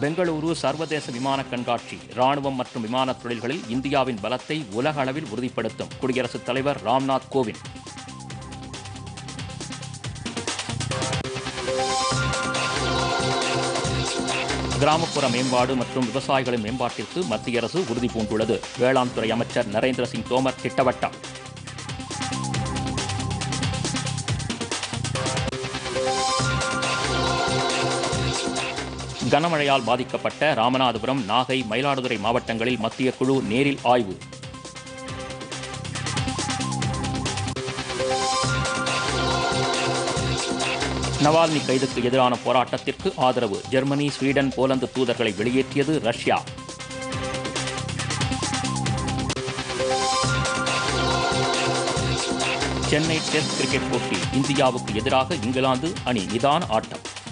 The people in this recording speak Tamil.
பெங்களூரு சர்வதேச விமான கண்காட்சி ராணுவம் மற்றும் விமானத் தொழில்களில் இந்தியாவின் பலத்தை உலக அளவில் உறுதிப்படுத்தும் குடியரசுத் தலைவர் ராம்நாத் கோவிந்த் கிராமப்புற மேம்பாடு மற்றும் விவசாயிகளின் மேம்பாட்டிற்கு மத்திய அரசு உறுதி பூண்டுள்ளது வேளாண் துறை அமைச்சர் நரேந்திர சிங் தோமர் திட்டவட்டம் கனமழையால் பாதிக்கப்பட்ட ராமநாதபுரம் நாகை மயிலாடுதுறை மாவட்டங்களில் மத்திய குழு நேரில் ஆய்வு நவால்னி கைதுக்கு எதிரான போராட்டத்திற்கு ஆதரவு ஜெர்மனி ஸ்வீடன் போலந்து தூதர்களை வெளியேற்றியது ரஷ்யா சென்னை டெஸ்ட் கிரிக்கெட் போட்டி இந்தியாவுக்கு எதிராக இங்கிலாந்து அணி நிதான ஆட்டம்